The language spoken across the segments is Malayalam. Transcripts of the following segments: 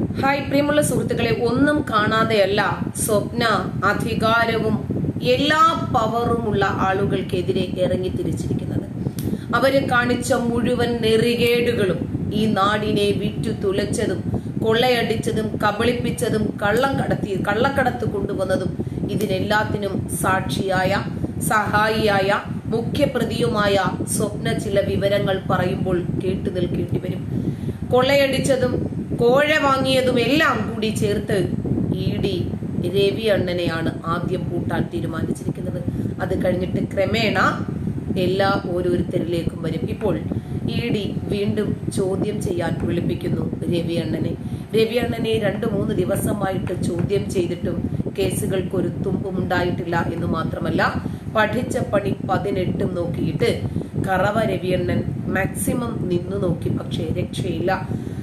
ഹായ് പ്രിയമുള്ള സുഹൃത്തുക്കളെ ഒന്നും കാണാതെയല്ല സ്വപ്ന അധികാരവും എല്ലാ പവറുമുള്ള ആളുകൾക്കെതിരെ ഇറങ്ങി തിരിച്ചിരിക്കുന്നത് അവര് കാണിച്ച മുഴുവൻ നെറികേടുകളും ഈ നാടിനെ വിറ്റു തുലച്ചതും കൊള്ളയടിച്ചതും കബളിപ്പിച്ചതും കള്ളം കടത്തി കള്ളക്കടത്ത് കൊണ്ടുവന്നതും ഇതിനെല്ലാത്തിനും സാക്ഷിയായ സഹായിയായ മുഖ്യപ്രതിയുമായ സ്വപ്ന ചില വിവരങ്ങൾ പറയുമ്പോൾ കേട്ടു നിൽക്കേണ്ടി വരും കൊള്ളയടിച്ചതും കോഴ വാങ്ങിയതും എല്ലാം കൂടി ചേർത്ത് ഇ ഡി രവി അണ്ണനെയാണ് ആദ്യം പൂട്ടാൻ തീരുമാനിച്ചിരിക്കുന്നത് അത് കഴിഞ്ഞിട്ട് ക്രമേണ എല്ലാ ഓരോരുത്തരിലേക്കും വരും ഇപ്പോൾ ഇ ഡി വീണ്ടും ചോദ്യം ചെയ്യാൻ വിളിപ്പിക്കുന്നു രവി അണ്ണനെ രവി അണ്ണനെ രണ്ടു മൂന്ന് ദിവസമായിട്ട് ചോദ്യം ചെയ്തിട്ടും കേസുകൾക്ക് ഒരു തുമ്പും ഉണ്ടായിട്ടില്ല എന്ന് മാത്രമല്ല പഠിച്ച പണി പതിനെട്ടും നോക്കിയിട്ട് കറവ രവിയണ്ണൻ മാക്സിമം നിന്നു നോക്കി പക്ഷേ രക്ഷയില്ല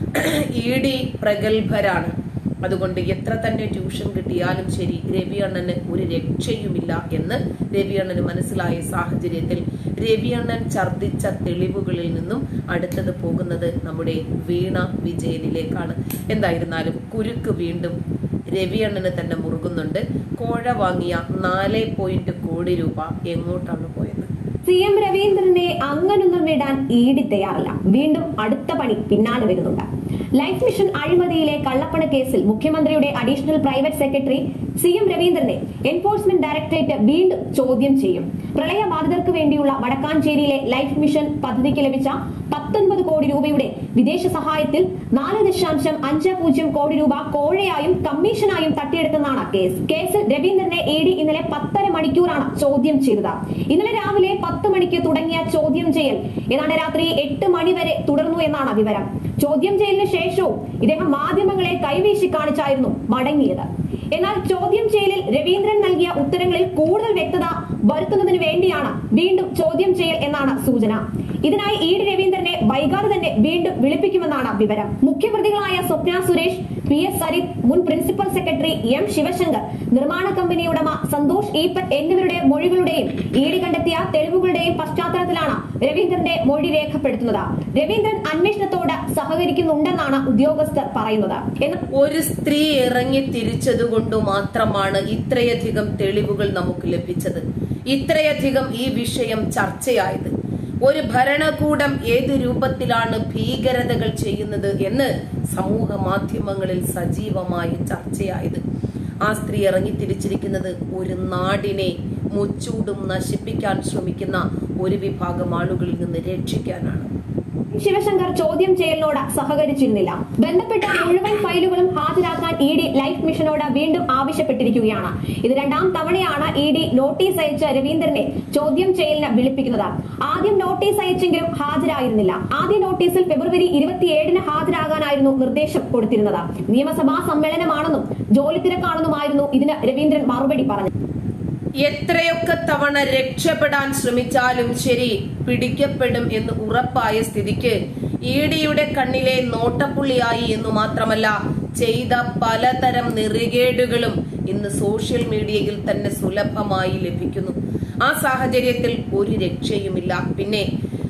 ഇ ഡി പ്രഗത്ഭരാണ് അതുകൊണ്ട് എത്ര തന്നെ ട്യൂഷൻ കിട്ടിയാലും ശരി രവിയണ്ണന് ഒരു രക്ഷയുമില്ല എന്ന് രവിയണ്ണന് മനസ്സിലായ സാഹചര്യത്തിൽ രവിയണ്ണൻ ഛർദിച്ച തെളിവുകളിൽ നിന്നും അടുത്തത് പോകുന്നത് നമ്മുടെ വീണ വിജയനിലേക്കാണ് എന്തായിരുന്നാലും കുരുക്ക് വീണ്ടും രവിയണ്ണന് തന്നെ മുറുകുന്നുണ്ട് കോഴ വാങ്ങിയ നാല് പോയിന്റ് കോടി രൂപ എങ്ങോട്ടാണ് പോയത് സി എം രവീന്ദ്രനെ അങ്ങനൊന്നും വിടാൻ ഈടി തയ്യാറല്ല വീണ്ടും അടുത്ത പണി പിന്നാലെ വരുന്നുണ്ട് ലൈഫ് മിഷൻ അഴിമതിയിലെ കള്ളപ്പണ കേസിൽ മുഖ്യമന്ത്രിയുടെ additional private secretary C M രവീന്ദ്രനെ എൻഫോഴ്സ്മെന്റ് ഡയറക്ടറേറ്റ് വീണ്ടും ചോദ്യം ചെയ്യും പ്രളയബാധിതർക്ക് വേണ്ടിയുള്ള വടക്കാഞ്ചേരിയിലെ ലൈഫ് മിഷൻ പദ്ധതിക്ക് ലഭിച്ച പത്തൊൻപത് കോടി രൂപയുടെ വിദേശ സഹായത്തിൽ നാല് ദശാംശം അഞ്ച് പൂജ്യം കോടി രൂപ കോഴയായും കമ്മീഷനായും തട്ടിയെടുത്തെന്നാണ് കേസ് കേസിൽ രവീന്ദ്രനെ ഇ ഡി ഇന്നലെ പത്തര മണിക്കൂറാണ് ചോദ്യം ചെയ്തത് ഇന്നലെ രാവിലെ പത്ത് മണിക്ക് തുടങ്ങിയ ചോദ്യം ചെയ്യൽ ഏതാണ്ട് രാത്രി എട്ട് മണി വരെ തുടർന്നു എന്നാണ് വിവരം ചോദ്യം ചെയ്യലിന് ശേഷവും ഇദ്ദേഹം മാധ്യമങ്ങളെ കൈവീശി കാണിച്ചായിരുന്നു മടങ്ങിയത് എന്നാൽ ചോദ്യം ചെയ്യലിൽ രവീന്ദ്രൻ നൽകിയ ഉത്തരങ്ങളിൽ കൂടുതൽ വ്യക്തത വരുത്തുന്നതിന് വേണ്ടിയാണ് വീണ്ടും ചോദ്യം ചെയ്യൽ എന്നാണ് സൂചന ഇതിനായി ഇ ഡി രവീന്ദ്രനെ വൈകാതെ തന്നെ വീണ്ടും വിളിപ്പിക്കുമെന്നാണ് വിവരം മുഖ്യപ്രതികളായ സ്വപ്ന സുരേഷ് പി എസ് സരിത് മുൻ പ്രിൻസിപ്പൽ സെക്രട്ടറി എം ശിവശങ്കർ നിർമ്മാണ കമ്പനി ഉടമ സന്തോഷ് ഈപ്പറ്റ് എന്നിവരുടെ മൊഴികളുടെയും ഇ ഡി കണ്ടെത്തിയ തെളിവുകളുടെയും പശ്ചാത്തലത്തിലാണ് രവീന്ദ്രന്റെ മൊഴി രേഖപ്പെടുത്തുന്നത് രവീന്ദ്രൻ അന്വേഷണത്തോട് സഹകരിക്കുന്നുണ്ടെന്നാണ് ഉദ്യോഗസ്ഥർ പറയുന്നത് എന്നാൽ ഒരു സ്ത്രീ ഇറങ്ങി തിരിച്ചതുകൊണ്ട് മാത്രമാണ് ഇത്രയധികം തെളിവുകൾ നമുക്ക് ലഭിച്ചത് ഇത്രയധികം ഈ വിഷയം ചർച്ചയായത് ഒരു ഭരണകൂടം ഏത് രൂപത്തിലാണ് ഭീകരതകൾ ചെയ്യുന്നത് എന്ന് സമൂഹ മാധ്യമങ്ങളിൽ സജീവമായി ചർച്ചയായത് ആ സ്ത്രീ ഇറങ്ങി തിരിച്ചിരിക്കുന്നത് ഒരു നാടിനെ മുച്ചൂടും നശിപ്പിക്കാൻ ശ്രമിക്കുന്ന ഒരു വിഭാഗം ആളുകളിൽ നിന്ന് രക്ഷിക്കാനാണ് ശിവശങ്കർ ചോദ്യം ചെയ്യലിനോട് സഹകരിച്ചിരുന്നില്ല ബന്ധപ്പെട്ട മുഴുവൻ ഫയലുകളും ഹാജരാക്കാൻ ഇ ഡി ലൈഫ് മിഷനോട് വീണ്ടും ആവശ്യപ്പെട്ടിരിക്കുകയാണ് ഇത് രണ്ടാം തവണയാണ് ഇ ഡി നോട്ടീസ് അയച്ച രവീന്ദ്രനെ ചോദ്യം ചെയ്യലിന് വിളിപ്പിക്കുന്നത് ആദ്യം നോട്ടീസ് അയച്ചെങ്കിലും ഹാജരായിരുന്നില്ല ആദ്യ നോട്ടീസിൽ ഫെബ്രുവരി ഇരുപത്തിയേഴിന് ഹാജരാകാനായിരുന്നു നിർദ്ദേശം കൊടുത്തിരുന്നത് നിയമസഭാ സമ്മേളനമാണെന്നും ജോലി തിരക്കാണെന്നുമായിരുന്നു ഇതിന് രവീന്ദ്രൻ മറുപടി പറഞ്ഞു എത്രയൊക്കെ തവണ രക്ഷപ്പെടാൻ ശ്രമിച്ചാലും ശരി പിടിക്കപ്പെടും എന്ന് ഉറപ്പായ സ്ഥിതിക്ക് ഇ ഡിയുടെ കണ്ണിലെ നോട്ടപ്പുള്ളിയായി എന്നു മാത്രമല്ല ചെയ്ത പലതരം നെറികേടുകളും ഇന്ന് സോഷ്യൽ മീഡിയയിൽ തന്നെ സുലഭമായി ലഭിക്കുന്നു ആ സാഹചര്യത്തിൽ ഒരു രക്ഷയുമില്ല പിന്നെ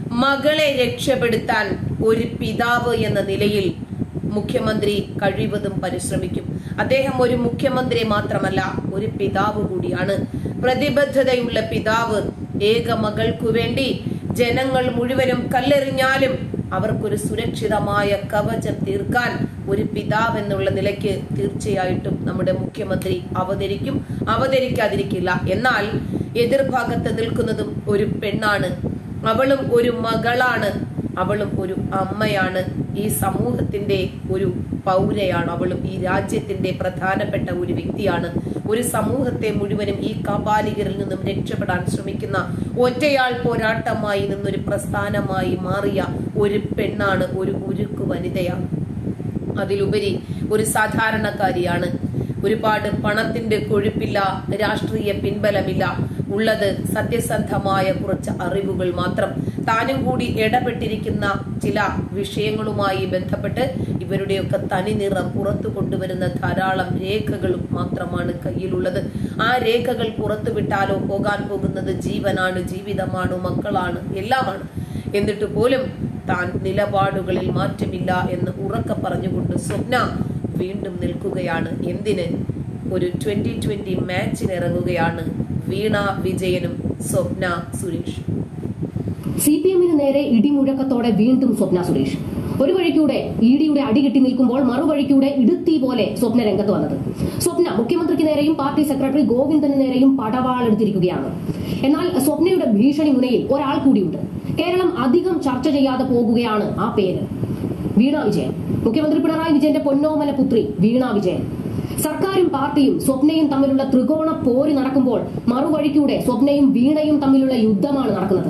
മകളെ രക്ഷപ്പെടുത്താൻ ഒരു പിതാവ് എന്ന നിലയിൽ മുഖ്യമന്ത്രി കഴിവതും പരിശ്രമിക്കും അദ്ദേഹം ഒരു മുഖ്യമന്ത്രി മാത്രമല്ല ഒരു പിതാവ് കൂടിയാണ് പ്രതിബദ്ധതയുള്ള പിതാവ് ഏക മകൾക്കു വേണ്ടി ജനങ്ങൾ മുഴുവനും കല്ലെറിഞ്ഞാലും അവർക്കൊരു സുരക്ഷിതമായ കവചം തീർക്കാൻ ഒരു പിതാവ് എന്നുള്ള നിലയ്ക്ക് തീർച്ചയായിട്ടും നമ്മുടെ മുഖ്യമന്ത്രി അവതരിക്കും അവതരിക്കാതിരിക്കില്ല എന്നാൽ എതിർഭാഗത്ത് നിൽക്കുന്നതും ഒരു പെണ്ണാണ് അവളും ഒരു മകളാണ് അവളും ഒരു അമ്മയാണ് ഈ സമൂഹത്തിന്റെ ഒരു പൗരയാണ് അവളും ഈ രാജ്യത്തിന്റെ പ്രധാനപ്പെട്ട ഒരു വ്യക്തിയാണ് ഒരു സമൂഹത്തെ മുഴുവനും ഈ കാപാലികരിൽ നിന്നും രക്ഷപ്പെടാൻ ശ്രമിക്കുന്ന ഒറ്റയാൾ പോരാട്ടമായി നിന്നൊരു പ്രസ്ഥാനമായി മാറിയ ഒരു പെണ്ണാണ് ഒരു ഉരുക്കു വനിതയാണ് അതിലുപരി ഒരു സാധാരണക്കാരിയാണ് ഒരുപാട് പണത്തിന്റെ കൊഴുപ്പില്ല രാഷ്ട്രീയ പിൻബലമില്ല ഉള്ളത് സത്യസന്ധമായ കുറച്ച് അറിവുകൾ മാത്രം താനും കൂടി ഇടപെട്ടിരിക്കുന്ന ചില വിഷയങ്ങളുമായി ബന്ധപ്പെട്ട് ഇവരുടെയൊക്കെ തനിനിറം പുറത്തു കൊണ്ടുവരുന്ന ധാരാളം രേഖകളും മാത്രമാണ് കയ്യിലുള്ളത് ആ രേഖകൾ പുറത്തു വിട്ടാലോ പോകാൻ പോകുന്നത് ജീവനാണ് ജീവിതമാണ് മക്കളാണ് എല്ലാമാണ് എന്നിട്ട് പോലും താൻ നിലപാടുകളിൽ മാറ്റമില്ല എന്ന് ഉറക്കെ പറഞ്ഞുകൊണ്ട് സ്വപ്ന വീണ്ടും നിൽക്കുകയാണ് എന്തിന് ഒരു ട്വന്റി ട്വന്റി മാച്ചിന് ഇറങ്ങുകയാണ് വീണ വിജയനും സ്വപ്ന സുരേഷ് സി പി എമ്മിന് നേരെ ഇടിമുഴക്കത്തോടെ വീണ്ടും സ്വപ്ന സുരേഷ് ഒരു വഴിക്കൂടെ ഇ ഡിയുടെ അടികെട്ടി നിൽക്കുമ്പോൾ മറുവഴിക്കൂടെ ഇടുത്തി പോലെ സ്വപ്ന രംഗത്ത് വന്നത് സ്വപ്ന മുഖ്യമന്ത്രിക്ക് നേരെയും പാർട്ടി സെക്രട്ടറി ഗോവിന്ദന് നേരെയും പടവാളെടുത്തിരിക്കുകയാണ് എന്നാൽ സ്വപ്നയുടെ ഭീഷണി മുനയിൽ ഒരാൾ കൂടിയുണ്ട് കേരളം അധികം ചർച്ച ചെയ്യാതെ പോകുകയാണ് ആ പേര് വീണ വിജയൻ മുഖ്യമന്ത്രി പിണറായി വിജയന്റെ പൊന്നോമന പുത്രി വീണ വിജയൻ സർക്കാരും പാർട്ടിയും സ്വപ്നയും തമ്മിലുള്ള ത്രികോണ പോര് നടക്കുമ്പോൾ മറുവഴിക്കൂടെ സ്വപ്നയും വീണയും തമ്മിലുള്ള യുദ്ധമാണ് നടക്കുന്നത്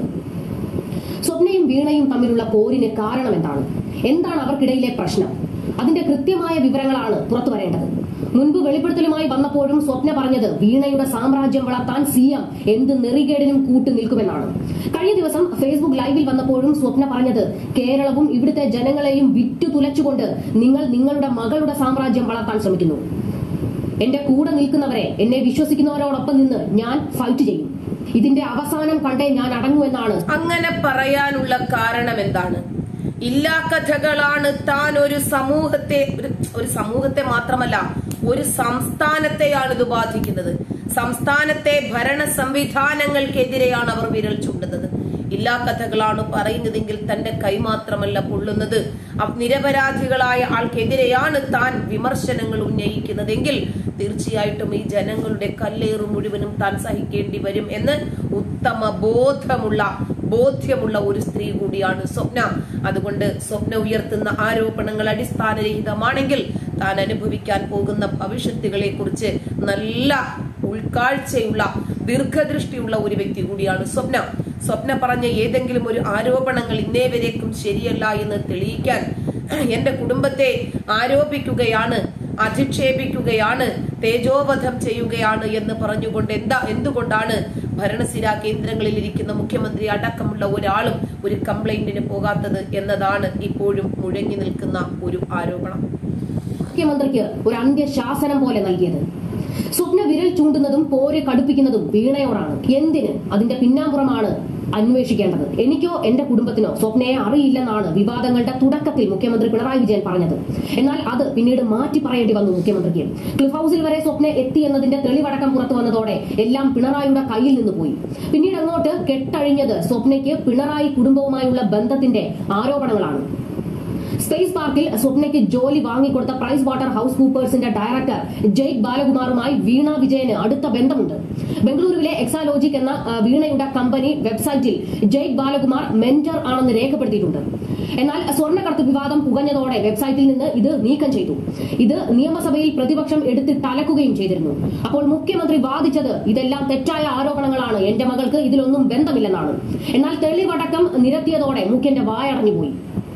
സ്വപ്നയും വീണയും തമ്മിലുള്ള പോരിന് കാരണം എന്താണ് എന്താണ് അവർക്കിടയിലെ പ്രശ്നം അതിന്റെ കൃത്യമായ വിവരങ്ങളാണ് പുറത്തു വരേണ്ടത് മുൻപ് വെളിപ്പെടുത്തലുമായി വന്നപ്പോഴും സ്വപ്ന പറഞ്ഞത് വീണയുടെ സാമ്രാജ്യം വളർത്താൻ സി എം എന്ത് നെറികേടിനും കൂട്ടു നിൽക്കുമെന്നാണ് കഴിഞ്ഞ ദിവസം ഫേസ്ബുക്ക് ലൈവിൽ വന്നപ്പോഴും സ്വപ്ന പറഞ്ഞത് കേരളവും ഇവിടുത്തെ ജനങ്ങളെയും വിറ്റു തുലച്ചുകൊണ്ട് നിങ്ങൾ നിങ്ങളുടെ മകളുടെ സാമ്രാജ്യം വളർത്താൻ ശ്രമിക്കുന്നു എന്റെ കൂടെ നിൽക്കുന്നവരെ എന്നെ വിശ്വസിക്കുന്നവരോടൊപ്പം നിന്ന് ഞാൻ ഫൈറ്റ് ചെയ്യും ഇതിന്റെ അവസാനം കണ്ടേ ഞാൻ അടങ്ങൂ എന്നാണ് അങ്ങനെ പറയാനുള്ള കാരണം എന്താണ് ഇല്ലാ കഥകളാണ് താൻ ഒരു സമൂഹത്തെ ഒരു- ഒരു സമൂഹത്തെ മാത്രമല്ല ഒരു സംസ്ഥാനത്തെയാണ് ഇത് ബാധിക്കുന്നത് സംസ്ഥാനത്തെ ഭരണ സംവിധാനങ്ങൾക്കെതിരെയാണ് അവർ വിരൽ ചൂണ്ടുന്നത് ഇല്ലാ കഥകളാണ് പറയുന്നതെങ്കിൽ തന്റെ കൈ മാത്രമല്ല പൊള്ളുന്നത് അവ- നിരപരാധികളായ ആൾക്കെതിരെയാണ് താൻ വിമർശനങ്ങൾ ഉന്നയിക്കുന്നതെങ്കിൽ തീർച്ചയായിട്ടും ഈ ജനങ്ങളുടെ കല്ലേറ് മുഴുവനും താൻ സഹിക്കേണ്ടി വരും എന്ന് ഉത്തമ ബോധമുള്ള ബോധ്യമുള്ള ഒരു സ്ത്രീ കൂടിയാണ് സ്വപ്ന അതുകൊണ്ട് സ്വപ്ന ഉയർത്തുന്ന ആരോപണങ്ങൾ അടിസ്ഥാനരഹിതമാണെങ്കിൽ താൻ അനുഭവിക്കാൻ പോകുന്ന ഭവിഷ്യത്തുകളെ കുറിച്ച് നല്ല ഉൾക്കാഴ്ചയുള്ള ദീർഘദൃഷ്ടിയുള്ള ഒരു വ്യക്തി കൂടിയാണ് സ്വപ്ന സ്വപ്ന പറഞ്ഞ ഏതെങ്കിലും ഒരു ആരോപണങ്ങൾ ഇന്നേ വരേക്കും ശരിയല്ല എന്ന് തെളിയിക്കാൻ എന്റെ കുടുംബത്തെ ആരോപിക്കുകയാണ് അധിക്ഷേപിക്കുകയാണ് തേജോവധം ചെയ്യുകയാണ് എന്ന് പറഞ്ഞുകൊണ്ട് എന്താ എന്തുകൊണ്ടാണ് ഭരണസിരാ കേന്ദ്രങ്ങളിൽ ഇരിക്കുന്ന മുഖ്യമന്ത്രി അടക്കമുള്ള ഒരാളും ഒരു കംപ്ലൈന്റിന് പോകാത്തത് എന്നതാണ് ഇപ്പോഴും മുഴങ്ങി നിൽക്കുന്ന ഒരു ആരോപണം മുഖ്യമന്ത്രിക്ക് ഒരു അന്ത്യശാസനം പോലെ നൽകിയത് സ്വപ്ന വിരൽ ചൂണ്ടുന്നതും പോര് കടുപ്പിക്കുന്നതും വീണയോടാണ് എന്തിന് അതിന്റെ പിന്നാമ്പുറമാണ് അന്വേഷിക്കേണ്ടത് എനിക്കോ എന്റെ കുടുംബത്തിനോ സ്വപ്നയെ അറിയില്ലെന്നാണ് വിവാദങ്ങളുടെ തുടക്കത്തിൽ മുഖ്യമന്ത്രി പിണറായി വിജയൻ പറഞ്ഞത് എന്നാൽ അത് പിന്നീട് മാറ്റി പറയേണ്ടി വന്നു മുഖ്യമന്ത്രിക്ക് ക്ലിഫ് ഹൌസിൽ വരെ സ്വപ്ന എത്തി എന്നതിന്റെ തെളിവടക്കം പുറത്തു വന്നതോടെ എല്ലാം പിണറായിയുടെ കയ്യിൽ നിന്ന് പോയി പിന്നീട് അങ്ങോട്ട് കെട്ടഴിഞ്ഞത് സ്വപ്നയ്ക്ക് പിണറായി കുടുംബവുമായുള്ള ബന്ധത്തിന്റെ ആരോപണങ്ങളാണ് സ്പേസ് പാർക്കിൽ സ്വപ്നയ്ക്ക് ജോലി വാങ്ങിക്കൊടുത്ത പ്രൈസ് വാട്ടർ ഹൌസ് കൂപ്പേഴ്സിന്റെ ഡയറക്ടർ ജയ്ക് ബാലകുമാറുമായി വീണ വിജയന് അടുത്ത ബന്ധമുണ്ട് ബംഗളൂരുവിലെ എക്സാലോജിക് എന്ന ആ, വീണയുടെ കമ്പനി വെബ്സൈറ്റിൽ ജയ്ക് ബാലകുമാർ മെന്റർ ആണെന്ന് രേഖപ്പെടുത്തിയിട്ടുണ്ട് എന്നാൽ സ്വർണ്ണക്കടത്ത് വിവാദം പുകഞ്ഞതോടെ വെബ്സൈറ്റിൽ നിന്ന് ഇത് നീക്കം ചെയ്തു ഇത് നിയമസഭയിൽ പ്രതിപക്ഷം എടുത്തിട്ടലക്കുകയും ചെയ്തിരുന്നു അപ്പോൾ മുഖ്യമന്ത്രി വാദിച്ചത് ഇതെല്ലാം തെറ്റായ ആരോപണങ്ങളാണ് എന്റെ മകൾക്ക് ഇതിലൊന്നും ബന്ധമില്ലെന്നാണ് എന്നാൽ തെളിവടക്കം നിരത്തിയതോടെ മുഖ്യന്റെ വായടഞ്ഞുപോയി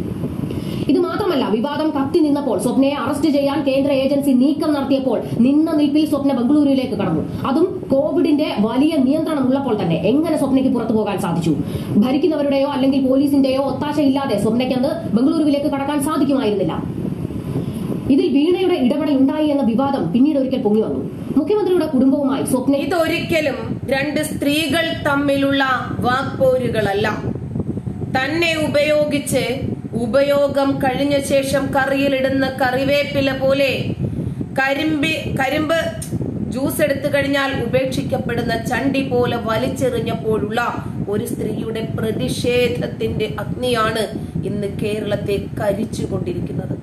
ഇത് മാത്രമല്ല വിവാദം കത്തി നിന്നപ്പോൾ സ്വപ്നയെ അറസ്റ്റ് ചെയ്യാൻ കേന്ദ്ര ഏജൻസി നീക്കം നടത്തിയപ്പോൾ നിന്ന നിൽപ്പിൽ സ്വപ്ന ബംഗളൂരുവിലേക്ക് കടന്നു അതും കോവിഡിന്റെ വലിയ നിയന്ത്രണം ഉള്ളപ്പോൾ തന്നെ എങ്ങനെ സ്വപ്നയ്ക്ക് പുറത്തു പോകാൻ സാധിച്ചു ഭരിക്കുന്നവരുടെയോ അല്ലെങ്കിൽ പോലീസിന്റെയോ ഒത്താശയില്ലാതെ സ്വപ്നയ്ക്ക് അന്ന് ബംഗളൂരുവിലേക്ക് കടക്കാൻ സാധിക്കുമായിരുന്നില്ല ഇതിൽ വീണയുടെ ഇടപെടൽ ഉണ്ടായി എന്ന വിവാദം പിന്നീട് ഒരിക്കൽ പൊങ്ങി വന്നു മുഖ്യമന്ത്രിയുടെ കുടുംബവുമായി സ്വപ്ന ഇതൊരിക്കലും രണ്ട് സ്ത്രീകൾ തമ്മിലുള്ള വാക്പോരുകളല്ല തന്നെ ഉപയോഗിച്ച് ഉപയോഗം കഴിഞ്ഞ ശേഷം കറിയിലിടുന്ന കറിവേപ്പില പോലെ കരിമ്പി കരിമ്പ് ജ്യൂസ് എടുത്തു കഴിഞ്ഞാൽ ഉപേക്ഷിക്കപ്പെടുന്ന ചണ്ടി പോലെ വലിച്ചെറിഞ്ഞപ്പോഴുള്ള ഒരു സ്ത്രീയുടെ പ്രതിഷേധത്തിന്റെ അഗ്നിയാണ് ഇന്ന് കേരളത്തെ കരിച്ചുകൊണ്ടിരിക്കുന്നത്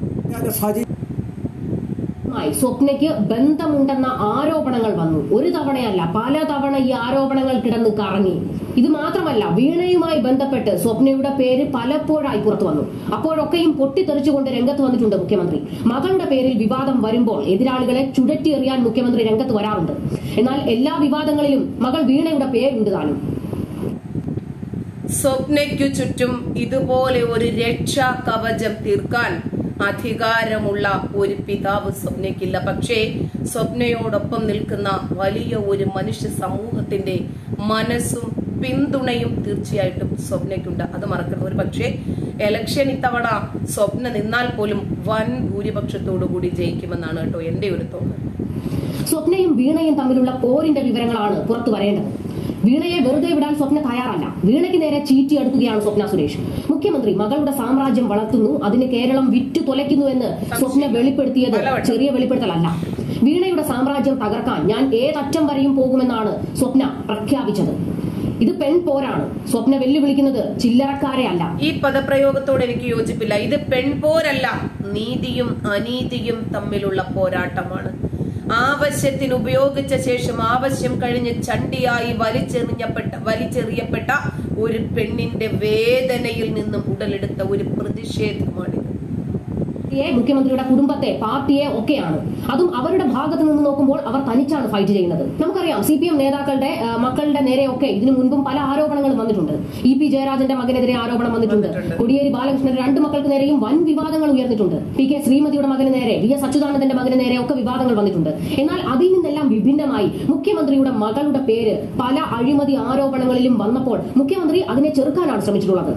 മായി സ്വപ്നയ്ക്ക് ബന്ധമുണ്ടെന്ന ആരോപണങ്ങൾ വന്നു ഒരു തവണയല്ല പല തവണ ഈ ആരോപണങ്ങൾ കിടന്ന് കറങ്ങി ഇത് മാത്രമല്ല വീണയുമായി ബന്ധപ്പെട്ട് സ്വപ്നയുടെ പേര് പലപ്പോഴായി പുറത്തു വന്നു അപ്പോഴൊക്കെയും പൊട്ടിത്തെറിച്ചുകൊണ്ട് രംഗത്ത് വന്നിട്ടുണ്ട് മുഖ്യമന്ത്രി മകളുടെ പേരിൽ വിവാദം വരുമ്പോൾ എതിരാളികളെ ചുഴറ്റിയെറിയാൻ മുഖ്യമന്ത്രി രംഗത്ത് വരാറുണ്ട് എന്നാൽ എല്ലാ വിവാദങ്ങളിലും മകൾ വീണയുടെ പേരുണ്ട് താനും സ്വപ്നയ്ക്കു ചുറ്റും ഇതുപോലെ ഒരു രക്ഷാ കവചം തീർക്കാൻ അധികാരമുള്ള ഒരു പിതാവ് സ്വപ്നയ്ക്കില്ല പക്ഷേ സ്വപ്നയോടൊപ്പം നിൽക്കുന്ന വലിയ ഒരു മനുഷ്യ സമൂഹത്തിന്റെ മനസ്സും പിന്തുണയും തീർച്ചയായിട്ടും സ്വപ്നയ്ക്കുണ്ട് അത് മറക്കരുത് ഒരു പക്ഷേ എലക്ഷൻ ഇത്തവണ സ്വപ്ന നിന്നാൽ പോലും വൻ ഭൂരിപക്ഷത്തോടു കൂടി ജയിക്കുമെന്നാണ് കേട്ടോ എന്റെ ഒരു തോന്നൽ സ്വപ്നയും വീണയും തമ്മിലുള്ള പോരിന്റെ വിവരങ്ങളാണ് പുറത്തു വരേണ്ടത് വീണയെ വെറുതെ വിടാൻ സ്വപ്ന തയ്യാറല്ല വീണയ്ക്ക് നേരെ ചീറ്റി അടുക്കുകയാണ് സ്വപ്ന സുരേഷ് മുഖ്യമന്ത്രി മകളുടെ സാമ്രാജ്യം വളർത്തുന്നു അതിന് കേരളം വിറ്റു തുലയ്ക്കുന്നു എന്ന് സ്വപ്ന വെളിപ്പെടുത്തിയത് പലവട്ടം. ചെറിയ വെളിപ്പെടുത്തലല്ല വീണയുടെ സാമ്രാജ്യം തകർക്കാൻ ഞാൻ ഏതറ്റം വരെയും പോകുമെന്നാണ് സ്വപ്ന പ്രഖ്യാപിച്ചത് ഇത് പെൺ പോരാണ് സ്വപ്ന വെല്ലുവിളിക്കുന്നത് ചില്ലറക്കാരെ അല്ല ഈ പദപ്രയോഗത്തോട് എനിക്ക് യോജിപ്പില്ല ഇത് പെൺപോരല്ല നീതിയും അനീതിയും തമ്മിലുള്ള പോരാട്ടമാണ് ആവശ്യത്തിന് ഉപയോഗിച്ച ശേഷം ആവശ്യം കഴിഞ്ഞ് ചണ്ടിയായി വലിച്ചെറിഞ്ഞപ്പെട്ട വലിച്ചെറിയപ്പെട്ട ഒരു പെണ്ണിന്റെ വേദനയിൽ നിന്നും ഉടലെടുത്ത ഒരു പ്രതിഷേധമാണിത് പാർട്ടിയെ മുഖ്യമന്ത്രിയുടെ കുടുംബത്തെ പാർട്ടിയെ ഒക്കെയാണ് അതും അവരുടെ ഭാഗത്ത് നിന്ന് നോക്കുമ്പോൾ അവർ തനിച്ചാണ് ഫൈറ്റ് ചെയ്യുന്നത് നമുക്കറിയാം സി പി എം നേതാക്കളുടെ ആ, മക്കളുടെ നേരെയൊക്കെ ഇതിനു മുൻപും പല ആരോപണങ്ങളും വന്നിട്ടുണ്ട് ഇ പി ജയരാജന്റെ മകനെതിരെ ആരോപണം വന്നിട്ടുണ്ട് വന്നിട്ടുണ്ട്. കോടിയേരി ബാലകൃഷ്ണന്റെ രണ്ട് മക്കൾക്ക് നേരെയും വൻ വിവാദങ്ങൾ ഉയർന്നിട്ടുണ്ട് പി കെ ശ്രീമതിയുടെ മകന് നേരെ വി എസ് അച്യുതാനന്ദന്റെ മകന് നേരെ ഒക്കെ വിവാദങ്ങൾ വന്നിട്ടുണ്ട് എന്നാൽ അതിൽ നിന്നെല്ലാം വിഭിന്നമായി മുഖ്യമന്ത്രിയുടെ മകളുടെ പേര് പല അഴിമതി ആരോപണങ്ങളിലും വന്നപ്പോൾ മുഖ്യമന്ത്രി അതിനെ ചെറുക്കാനാണ് ശ്രമിച്ചിട്ടുള്ളത്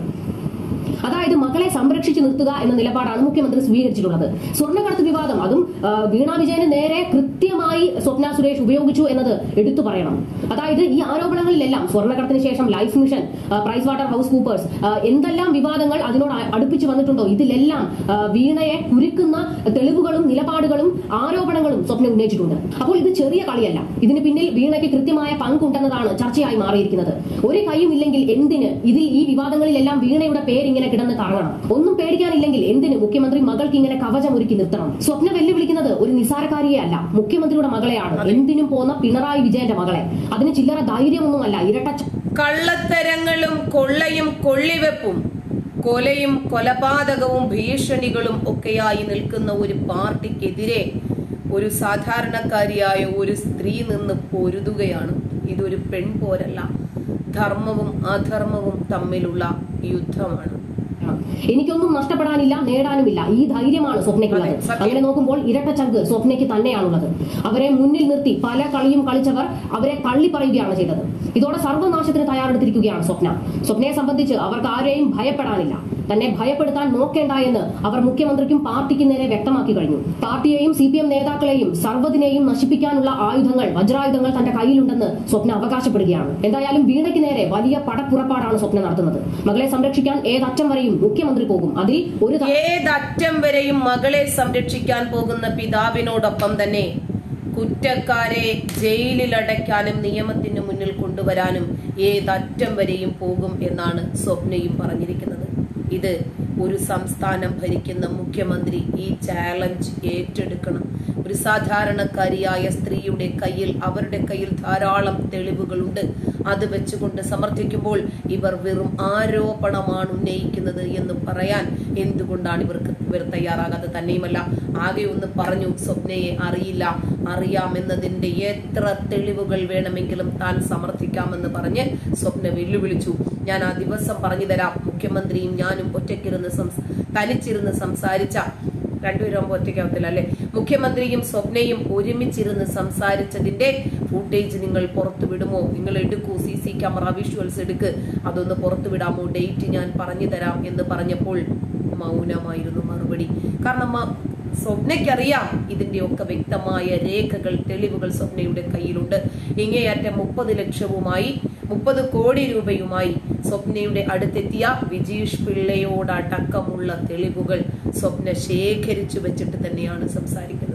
അതായത് മക്കളെ സംരക്ഷിച്ചു നിർത്തുക എന്ന നിലപാടാണ് മുഖ്യമന്ത്രി സ്വീകരിച്ചിട്ടുള്ളത് സ്വർണ്ണക്കടത്ത് വിവാദം അതും ആ, വീണ വിജയന് നേരെ കൃത്യമായി സ്വപ്ന സുരേഷ് ഉപയോഗിച്ചു എന്നത് എടുത്തു പറയണം അതായത് ഈ ആരോപണങ്ങളിലെല്ലാം സ്വർണ്ണക്കടത്തിന് ശേഷം ലൈഫ് മിഷൻ ആ, പ്രൈസ് വാട്ടർ ഹൗസ് കൂപ്പേഴ്സ് ആ, എന്തെല്ലാം വിവാദങ്ങൾ അതിനോട് അ- അടുപ്പിച്ച് വന്നിട്ടുണ്ടോ ഇതിലെല്ലാം ആ, വീണയെ കുരുക്കുന്ന തെളിവുകളും നിലപാടുകളും ആരോപണങ്ങളും സ്വപ്ന ഉന്നയിച്ചിട്ടുണ്ട് അപ്പോൾ ഇത് ചെറിയ കളിയല്ല ഇതിന് പിന്നിൽ വീണയ്ക്ക് കൃത്യമായ പങ്കുണ്ടെന്നതാണ് ചർച്ചയായി മാറിയിരിക്കുന്നത് ഒരു കൈയും ഇല്ലെങ്കിൽ എന്തിന് ഇതിൽ ഈ വിവാദങ്ങളിലെല്ലാം വീണയുടെ പേര് ഇങ്ങനെ കിടന്ന് കറങ്ങണം ഒന്നും പേടിക്കാനില്ലെങ്കിൽ എന്തിന് മുഖ്യമന്ത്രി മകൾക്ക് ഇങ്ങനെ കവചമൊരുക്കി നിർത്തണം സ്വപ്ന വെല്ലുവിളിക്കുന്നത് ഒരു നിസാരക്കാരിയെ അല്ല മുഖ്യമന്ത്രിയുടെ മകളെയാണ് എന്തിനും പോന്ന പിണറായി വിജയന്റെ മകളെ അതിന് ചില്ലറ ധൈര്യമൊന്നുമല്ല ഇരട്ട കള്ളത്തരങ്ങളും കൊള്ളയും കൊള്ളിവെപ്പും കൊലയും കൊലപാതകവും ഭീഷണികളും ഒക്കെയായി നിൽക്കുന്ന ഒരു പാർട്ടിക്കെതിരെ ഒരു സാധാരണക്കാരിയായ ഒരു സ്ത്രീ നിന്ന് പൊരുതുകയാണ് ഇതൊരു പെൺപോരല്ല ധർമ്മവും അധർമ്മവും തമ്മിലുള്ള യുദ്ധമാണ് എനിക്കൊന്നും നഷ്ടപ്പെടാനില്ല നേടാനുമില്ല ഈ ധൈര്യമാണ് സ്വപ്നയ്ക്കുള്ളത് അതെ, സത്യം. അങ്ങനെ നോക്കുമ്പോൾ ഇരട്ട ചങ്ക് സ്വപ്നയ്ക്ക് തന്നെയാണുള്ളത് അവരെ മുന്നിൽ നിർത്തി പല കളിയും കളിച്ചവർ അവരെ തള്ളി പറയുകയാണ് ചെയ്തത് ഇതോടെ സർവനാശത്തിന് തയ്യാറെടുത്തിരിക്കുകയാണ് സ്വപ്ന സ്വപ്നയെ സംബന്ധിച്ച് അവർക്ക് ആരെയും ഭയപ്പെടാനില്ല തന്നെ ഭയപ്പെടുത്താൻ നോക്കേണ്ട എന്ന് അവർ മുഖ്യമന്ത്രിക്കും പാർട്ടിക്കും നേരെ വ്യക്തമാക്കി കഴിഞ്ഞു പാർട്ടിയെയും സി പി എം നേതാക്കളെയും സർവ്വതിനെയും നശിപ്പിക്കാനുള്ള ആയുധങ്ങൾ വജ്രായുധങ്ങൾ തന്റെ കയ്യിലുണ്ടെന്ന് സ്വപ്ന അവകാശപ്പെടുകയാണ് എന്തായാലും വീണയ്ക്ക് നേരെ വലിയ പടപ്പുറപ്പാടാണ് സ്വപ്ന നടത്തുന്നത് മകളെ സംരക്ഷിക്കാൻ ഏതറ്റം വരെയും മുഖ്യമന്ത്രി പോകും അതിൽ ഒരു ത- ഏതറ്റം വരെയും മകളെ സംരക്ഷിക്കാൻ പോകുന്ന പിതാവിനോടൊപ്പം തന്നെ കുറ്റക്കാരെ ജയിലിലടയ്ക്കാനും നിയമത്തിന് മുന്നിൽ കൊണ്ടുവരാനും ഏതറ്റം വരെയും പോകും എന്നാണ് സ്വപ്നയും പറഞ്ഞിരിക്കുന്നത് ഇത് ഒരു സംസ്ഥാനം ഭരിക്കുന്ന മുഖ്യമന്ത്രി ഈ ചാലഞ്ച് ഏറ്റെടുക്കണം ഒരു സാധാരണക്കാരിയായ സ്ത്രീയുടെ കയ്യിൽ അവരുടെ കയ്യിൽ ധാരാളം തെളിവുകളുണ്ട് അത് വെച്ചുകൊണ്ട് സമർത്ഥിക്കുമ്പോൾ ഇവർ വെറും ആരോപണമാണ് ഉന്നയിക്കുന്നത് എന്ന് പറയാൻ എന്തുകൊണ്ടാണ് ഇവർക്ക് ഇവർ തയ്യാറാകാതെ തന്നെയുമല്ല ആകെ ഒന്ന് പറഞ്ഞു സ്വപ്നയെ അറിയില്ല അറിയാമെന്നതിന്റെ എത്ര തെളിവുകൾ വേണമെങ്കിലും താൻ സമർത്ഥിക്കാമെന്ന് പറഞ്ഞ് സ്വപ്ന വെല്ലുവിളിച്ചു ഞാൻ ആ ദിവസം പറഞ്ഞു തരാം മുഖ്യമന്ത്രിയും ഞാനും ഒറ്റയ്ക്കിരുന്ന് സംസ് തനിച്ചിരുന്ന് സംസാരിച്ച രണ്ടുപേരും ഒറ്റയ്ക്കാവത്തില്ല അല്ലെ മുഖ്യമന്ത്രിയും സ്വപ്നയും ഒരുമിച്ചിരുന്ന് സംസാരിച്ചതിന്റെ ഫൂട്ടേജ് നിങ്ങൾ പുറത്തു വിടുമോ നിങ്ങൾ എടുക്കൂ സി സി ക്യാമറ വിഷ്വൽസ് എടുക്ക് അതൊന്ന് പുറത്തു വിടാമോ ഡേറ്റ് ഞാൻ പറഞ്ഞു തരാം എന്ന് പറഞ്ഞപ്പോൾ മൗനമായിരുന്നു മറുപടി കാരണം മ- സ്വപ്നയ്ക്കറിയാം ഇതിന്റെ ഒക്കെ വ്യക്തമായ രേഖകൾ തെളിവുകൾ സ്വപ്നയുടെ കയ്യിലുണ്ട് ഇങ്ങേയറ്റം മുപ്പത് ലക്ഷവുമായി മുപ്പത് കോടി രൂപയുമായി സ്വപ്നയുടെ അടുത്തെത്തിയ വിജീഷ് പിള്ളയോടടക്കമുള്ള തെളിവുകൾ സ്വപ്ന ശേഖരിച്ചു വെച്ചിട്ട് തന്നെയാണ് സംസാരിക്കുന്നത്